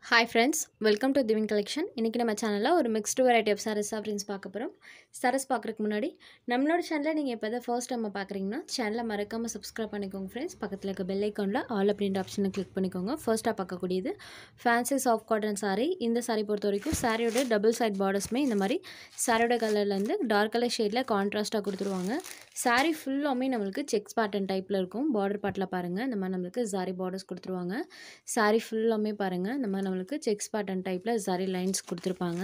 hi friends welcome to Divin collection இன்றைக்கி நம்ம சேனலில் ஒரு mixed variety of sarees friends பார்க்க போகிறோம் சாரீஸ் பார்க்குறதுக்கு முன்னாடி நம்மளோட சேனலில் நீங்கள் இப்போ தான் ஃபர்ஸ்ட் டைம் பார்க்குறீங்கன்னா சேனலை மறக்காமல் சப்ஸ்கிரைப் பண்ணிக்கோங்க ஃப்ரெண்ட்ஸ் பக்கத்தில் இருக்க பெல் ஐக்கானில் ஆல் அப்படின்ற ஆப்ஷனை கிளிக் பண்ணிக்கோங்க ஃபர்ஸ்ட்டாக பார்க்கக்கூடியது ஃபேன்சி சாஃப்ட் காட்டன் saree இந்த saree பொறுத்த வரைக்கும் சாரியோட டபுள் சைட் பார்டர்ஸுமே இந்த மாதிரி சாரியோட கலர்லேருந்து டார்க் கலர் ஷேடில் கான்ட்ராஸ்ட்டாக கொடுத்துருவாங்க saree ஃபுல்லாமே நம்மளுக்கு செக்ஸ் பேட்டர்ன் டைப்பில் இருக்கும் பார்டர் பார்ட்டில் பாருங்கள் இந்த மாதிரி நம்மளுக்கு சாரி பார்டர்ஸ் கொடுத்துருவாங்க saree ஃபுல்லாமே பாருங்கள் இந்த மாதிரி நம்மளுக்கு செக்ஸ் பேட்டர்ன் டைப்பில் சாரி லைன்ஸ் கொடுத்துருப்பாங்க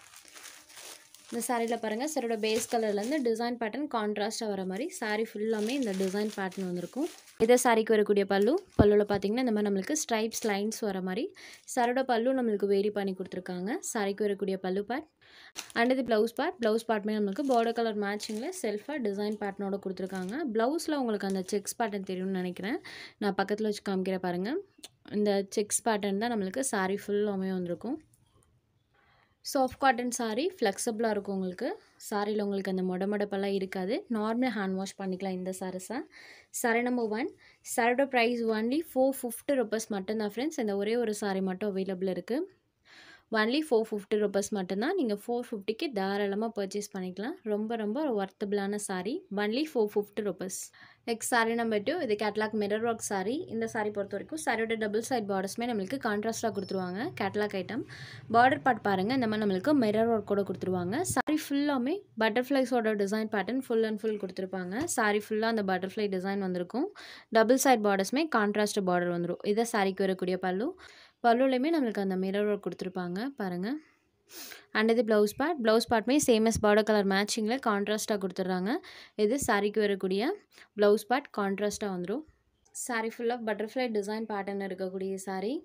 இந்த சாரியில் பாருங்கள் சாரியோட பேஸ் கலர்லேருந்து டிசைன் பேட்டர்ன் கான்ட்ராஸ்ட்டாக வர மாதிரி saree ஃபுல்லாமே இந்த டிசைன் பேட்டர்ன் வந்திருக்கும் இதே சாரிக்கு வரக்கூடிய பல்லு பல்லுவில் பார்த்தீங்கன்னா இந்த மாதிரி நம்மளுக்கு ஸ்ட்ரைப்ஸ் லைன்ஸ் வர மாதிரி சாரியோட பல்லு நம்மளுக்கு வேரி பண்ணி கொடுத்துருக்காங்க சாரிக்கு வரக்கூடிய பல்லு பார்ட் அண்ட் இது ப்ளவுஸ் பார்ட் ப்ளவுஸ் பார்ட்மே நம்மளுக்கு பார்டர் கலர் மேட்சிங்கில் செல்ஃபாக டிசைன் பேட்டர்னோட கொடுத்துருக்காங்க ப்ளவுஸில் உங்களுக்கு அந்த செக்ஸ் பேட்டர்ன் தெரியும்னு நினைக்கிறேன் நான் பக்கத்தில் வச்சு காமிக்கிறேன் பாருங்கள் இந்த செக்ஸ் பேட்டர்ன் தான் நம்மளுக்கு saree ஃபுல்லாமே வந்திருக்கும் சாஃப்ட் காட்டன் saree ஃப்ளெக்சிபிளாக இருக்கும் உங்களுக்கு சாரியில் உங்களுக்கு அந்த மொட மொடப்பெல்லாம் இருக்காது நார்மல் ஹேண்ட் வாஷ் பண்ணிக்கலாம் இந்த சாரீஸை saree நம்பர் ஒன் சாரியோட price only four fifty rupees மட்டும்தான் ஃப்ரெண்ட்ஸ் இந்த ஒரே ஒரு saree மட்டும் அவைலபிள் இருக்குது ஒன்லி ஃபோர் ஃபிஃப்டி ருபீஸ் மட்டும்தான் நீங்கள் ஃபோர் ஃபிஃப்டிக்கு தாராளமாக பர்ச்சேஸ் பண்ணிக்கலாம் ரொம்ப ரொம்ப ஒர்த்தபிளான saree only four fifty rupees next saree number two இது கேட்லாக் மிரர் ஒர்க் saree இந்த saree பொறுத்த வரைக்கும் சாரியோட டபுள் சைட் பார்டர்ஸ்மே நம்மளுக்கு கான்ட்ராஸ்ட்டாக கொடுத்துருவாங்க கேட்லாக் ஐட்டம் பார்டர் பார்ட் பாருங்கள் இந்த மாதிரி நம்மளுக்கு மிரர் ஒர்க் கூட கொடுத்துருவாங்க saree ஃபுல்லாமே பட்டர்ஃப்ளைஸோட design pattern full and full கொடுத்துருப்பாங்க saree ஃபுல்லாக அந்த பட்டர்ஃப்ளை டிசைன் வந்திருக்கும் டபுள் சைட் பார்டர்ஸ்மே கான்ட்ராஸ்ட் பார்டர் வந்துடும் இதை சாரிக்கு வரக்கூடிய பல்லு பல்லுலையுமே நம்மளுக்கு அந்த மிரர் ஒர்க் கொடுத்துருப்பாங்க பாருங்கள் அண்ட் இது ப்ளவுஸ் பார்ட் ப்ளவுஸ் பார்ட்மே சேமஸ் பார்டர் கலர் மேட்சிங்கில் கான்ட்ராஸ்ட்டாக கொடுத்துட்றாங்க இது சாரிக்கு வரக்கூடிய ப்ளவுஸ் பார்ட் கான்ட்ராஸ்ட்டாக வந்துடும் சாரி ஃபுல்லாக பட்டர்ஃப்ளை டிசைன் பேட்டர்ன் இருக்கக்கூடிய சாரீ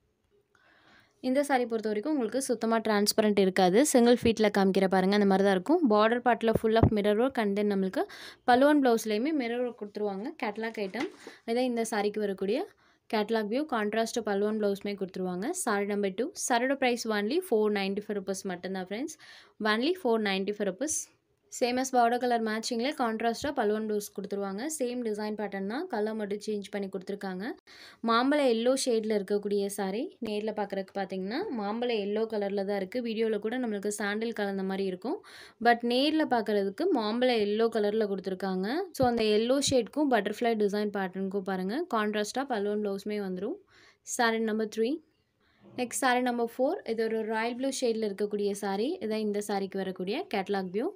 இந்த சாரீ பொறுத்த வரைக்கும் உங்களுக்கு சுத்தமாக டிரான்ஸ்பரண்ட் இருக்காது சிங்கிள் ஃபீட்டில் காமிக்கிற பாருங்கள் அந்த மாதிரி தான் இருக்கும் பார்டர் பார்ட்டில் full of mirror work and then நம்மளுக்கு பலுவன் ப்ளவுஸ்லேயுமே மிரர் ஒர்க் கொடுத்துருவாங்க கேட்லாக் ஐட்டம் இதே இந்த சாரிக்கு வரக்கூடிய கேட்லாக் வியூ கான்ட்ராஸ்ட் பல்வன் ப்ளவுஸ்மே கொடுத்துருவாங்க சாரி நம்பர் டூ சாரியோட price only four ninety five rupees மட்டும்தான் friends only four ninety five rupees same as border colour மேட்சிங்கில் கான்ட்ராஸ்ட்டாக பல்வன் ப்ளவுஸ் கொடுத்துருவாங்க சேம் டிசைன் பேட்டர்ன் தான் கலர் மட்டும் சேஞ்ச் பண்ணி கொடுத்துருக்காங்க மாம்பழ எல்லோ ஷேடில் இருக்கக்கூடிய சாரீ நேரில் பார்க்குறதுக்கு பார்த்தீங்கன்னா மாம்பழ எல்லோ கலரில் தான் இருக்குது வீடியோவில் கூட நம்மளுக்கு சாண்டில் கலந்த மாதிரி இருக்கும் பட் நேரில் பார்க்குறதுக்கு மாம்பழ எல்லோ கலரில் கொடுத்துருக்காங்க ஸோ அந்த எல்லோ ஷேட்க்கும் பட்டர்ஃப்ளை டிசைன் பேட்டர்னுக்கும் பாருங்கள் கான்ட்ராஸ்ட்டாக பல்வன் ப்ளவுஸுமே வந்துடும் sari number three next sari number four இது ஒரு ராயல் ப்ளூ ஷேடில் இருக்கக்கூடிய சாரீ இதான் இந்த சாரீக்கு வரக்கூடிய catalogue view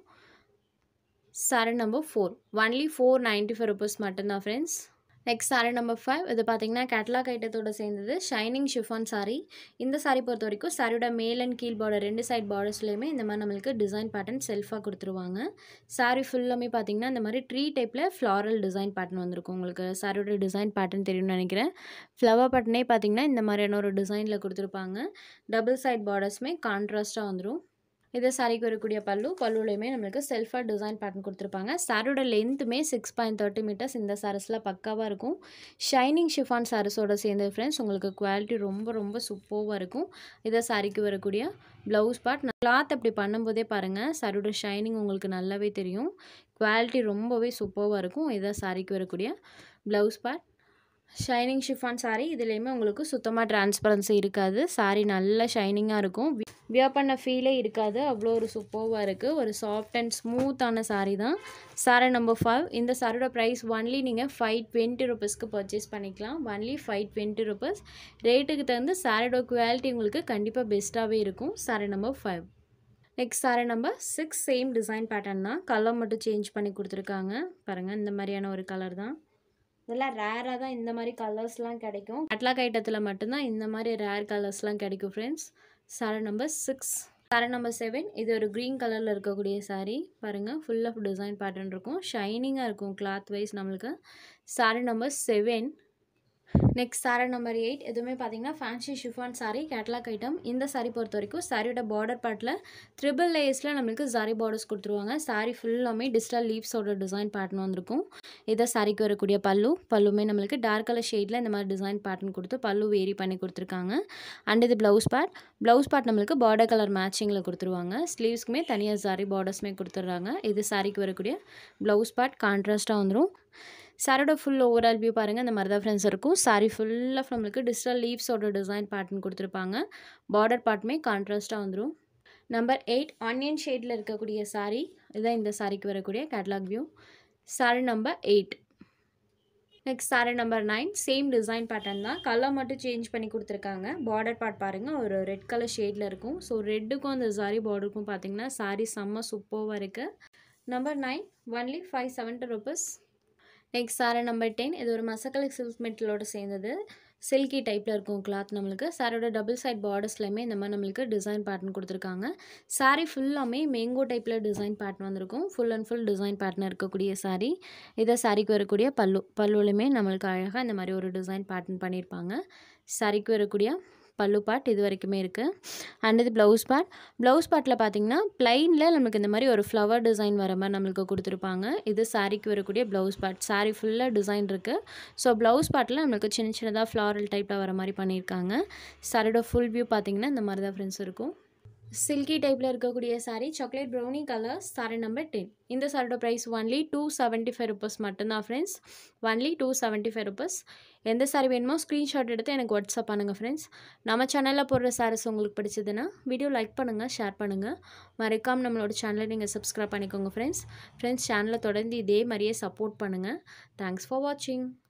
sari number four only four ninety five rupees மட்டும்தான் friends next sari number five இது பார்த்தீங்கன்னா கேட்லாக் ஐட்டத்தோட சேர்ந்தது ஷைனிங் ஷிஃபான் சாரீ இந்த சாரீ பொறுத்த வரைக்கும் சாரியோட மேல் அண்ட் கீழ் பார்டர் ரெண்டு சைட் பார்டர்ஸ்லையுமே இந்த மாதிரி நம்மளுக்கு டிசைன் பேட்டர்ன் செல்ஃபாக கொடுத்துருவாங்க சாரீ ஃபுல்லாமே பார்த்தீங்கன்னா இந்த மாதிரி ட்ரீ டைப்பில் ஃப்ளாரல் டிசைன் பேட்டர்ன் வந்திருக்கும் உங்களுக்கு சாரியோட டிசைன் பேட்டர்ன் தெரியும்னு நினைக்கிறேன் ஃப்ளவர் பேட்டர்னே பார்த்தீங்கன்னா இந்த மாதிரியான ஒரு டிசைனில் கொடுத்துருப்பாங்க டபுள் சைட் பார்டர்ஸுமே கான்ட்ராஸ்ட்டாக வந்துடும் இது சாரிக்கு வரக்கூடிய பல்லு பல்லுலையுமே நம்மளுக்கு செல்ஃபாக டிசைன் பேட்டர்ன் கொடுத்துருப்பாங்க சாரோட லென்த்துமே சிக்ஸ் பாயிண்ட் தேர்ட்டி மீட்டர்ஸ் இந்த சாரீஸில் பக்காவாக இருக்கும் ஷைனிங் ஷிஃபான் சாரீஸோட சேர்ந்த ஃப்ரெண்ட்ஸ் உங்களுக்கு குவாலிட்டி ரொம்ப ரொம்ப சூப்பராக இருக்கும் இதை சாரிக்கு வரக்கூடிய ப்ளவுஸ் பார்ட் கிளாத் அப்படி பண்ணும்போதே பாருங்கள் சாரியோட ஷைனிங் உங்களுக்கு நல்லாவே தெரியும் குவாலிட்டி ரொம்பவே சூப்பராக இருக்கும் இதை சாரிக்கு வரக்கூடிய blouse part shining chiffon sari இதுலேயுமே உங்களுக்கு சுத்தமாக டிரான்ஸ்பரன்சி இருக்காது சாரீ நல்லா ஷைனிங்காக இருக்கும் வியர் பண்ண ஃபீலே இருக்காது அவ்வளோ ஒரு சூப்பராக இருக்குது ஒரு சாஃப்ட் அண்ட் ஸ்மூத்தான சாரீ தான் சாரீ நம்பர் ஃபைவ் இந்த சாரியோட ப்ரைஸ் ஒன்லி நீங்கள் ஃபைவ் டுவெண்ட்டி ருபீஸ்க்கு பர்ச்சேஸ் பண்ணிக்கலாம் ஒன்லி ஃபைவ் டுவெண்ட்டி ருபீஸ் ரேட்டுக்கு தகுந்த சாரியோட குவாலிட்டி உங்களுக்கு கண்டிப்பாக பெஸ்ட்டாகவே இருக்கும் sari number five next sari number six same design pattern தான் கலர் மட்டும் சேஞ்ச் பண்ணி கொடுத்துருக்காங்க பாருங்கள் இந்த மாதிரியான ஒரு கலர் தான் இதெல்லாம் ரேராக தான் இந்த மாதிரி கலர்ஸ்லாம் கிடைக்கும் அட்லாக் ஐட்டத்தில் மட்டும்தான் இந்த மாதிரி ரேர் கலர்ஸ்லாம் கிடைக்கும் friends sari number six sari number seven இது ஒரு க்ரீன் கலரில் இருக்கக்கூடிய சாரீ பாருங்கள் ஃபுல் ஆஃப் டிசைன் பேட்டர்ன் இருக்கும் ஷைனிங்காக இருக்கும் கிளாத் வைஸ் நம்மளுக்கு sari number seven next sari number eight எதுவுமே பார்த்தீங்கன்னா fancy chiffon sari catalogue item இந்த சாரீ பொறுத்த வரைக்கும் சாரியோட பார்டர் பார்ட்டில் ட்ரிபிள் லேயர்ஸில் நம்மளுக்கு சாரி பார்டர்ஸ் கொடுத்துருவாங்க சாரீ ஃபுல்லாமே டிஜிட்டல் லீவ்ஸோட டிசைன் பேட்டர்ன் வந்திருக்கும் இதை சாரிக்கு வரக்கூடிய பல்லு பல்லுமே நம்மளுக்கு டார்க் கலர் ஷேடில் இந்த மாதிரி டிசைன் பேட்டர்ன் கொடுத்து பல்லு வேரி பண்ணி கொடுத்துருக்காங்க அண்ட் இது ப்ளவுஸ் பார்ட் ப்ளவுஸ் பார்ட் நம்மளுக்கு பார்டர் கலர் மேட்சிங்கில் கொடுத்துருவாங்க ஸ்லீவ்ஸ்க்குமே தனியாக சாரி பார்டர்ஸுமே கொடுத்துட்றாங்க இது சாரிக்கு வரக்கூடிய ப்ளவுஸ் பார்ட் கான்ட்ராஸ்ட்டாக வந்துடும் சாரோட ஃபுல் ஓவரால் வியூ பாருங்கள் இந்த மாதிரி தான் ஃப்ரெண்ட்ஸ் இருக்கும் சாரி ஃபுல்லாக நம்மளுக்கு டிஜிட்டல் லீவ்ஸோட டிசைன் பேட்டர்ன் கொடுத்துருப்பாங்க பார்டர் பார்ட்டுமே கான்ட்ராஸ்ட்டாக வந்துடும் நம்பர் எயிட் ஆனியன் ஷேடில் இருக்கக்கூடிய சாரீ இதுதான் இந்த சாரிக்கு வரக்கூடிய catalogue view sari number eight next sari number nine same design pattern தான் கலர் மட்டும் சேஞ்ச் பண்ணி கொடுத்துருக்காங்க பார்டர் பார்ட் பாருங்கள் ஒரு ரெட் கலர் ஷேடில் இருக்கும் ஸோ ரெட்டுக்கும் அந்த சாரி பார்டருக்கும் பார்த்தீங்கன்னா சாரி செம்ம சூப்பராக இருக்குது number nine only five seventy rupees next sari number ten இது ஒரு மசக்கலை சில்க் மெட்டலோட சேர்ந்தது சில்கி டைப்பில் இருக்கும் கிளாத் நம்மளுக்கு சாரோட டபுள் சைட் பார்டர்ஸ்லையுமே இந்த மாதிரி நம்மளுக்கு டிசைன் பேட்டர்ன் கொடுத்துருக்காங்க சாரீ ஃபுல்லாமே மேங்கோ டைப்பில் டிசைன் பேட்டர்ன் வந்திருக்கும் full and full design pattern இருக்கக்கூடிய சாரீ இதை சாரிக்கு வரக்கூடிய பல்லு பல்லுலையுமே நம்மளுக்கு அழகாக இந்த மாதிரி ஒரு டிசைன் பேட்டர்ன் பண்ணியிருப்பாங்க சாரிக்கு வரக்கூடிய பல்லு பார்ட் இது வரைக்குமே இருக்குது அண்ட் இது ப்ளவுஸ் பார்ட் ப்ளவுஸ் பார்ட்டில் பார்த்தீங்கன்னா ப்ளைனில் நம்மளுக்கு இந்த மாதிரி ஒரு ஃப்ளவர் டிசைன் வர மாதிரி நம்மளுக்கு கொடுத்துருப்பாங்க இது சாரிக்கு வரக்கூடிய ப்ளவுஸ் பார்ட் சாரி ஃபுல்லாக டிசைன் இருக்குது ஸோ ப்ளவுஸ் பார்ட்டில் நம்மளுக்கு சின்ன சின்னதாக ஃப்ளாரல் டைப்பில் வர மாதிரி பண்ணியிருக்காங்க சாரியோட ஃபுல் வியூ பார்த்தீங்கன்னா இந்த மாதிரி தான் ஃப்ரெண்ட்ஸ் இருக்கும் சில்கி டைப்பில் இருக்கக்கூடிய sari chocolate brownie colour sari number ten இந்த சாரியோட price only two seventy five rupees மட்டும்தான் friends only two seventy five rupees எந்த சாரி வேணுமோ ஸ்க்ரீன்ஷாட் எடுத்து எனக்கு வாட்ஸ்அப் பண்ணுங்கள் ஃப்ரெண்ட்ஸ் நம்ம சேனலில் போடுற சாரீஸ் உங்களுக்கு பிடிச்சதுன்னா வீடியோ லைக் பண்ணுங்கள் ஷேர் பண்ணுங்கள் மறக்காமல் நம்மளோட சேனலை நீங்கள் சப்ஸ்கிரைப் பண்ணிக்கோங்க ஃப்ரெண்ட்ஸ் ஃப்ரெண்ட்ஸ் சேனலை தொடர்ந்து இதே மாதிரியே சப்போர்ட் பண்ணுங்கள் தேங்க்ஸ் ஃபார் வாட்சிங்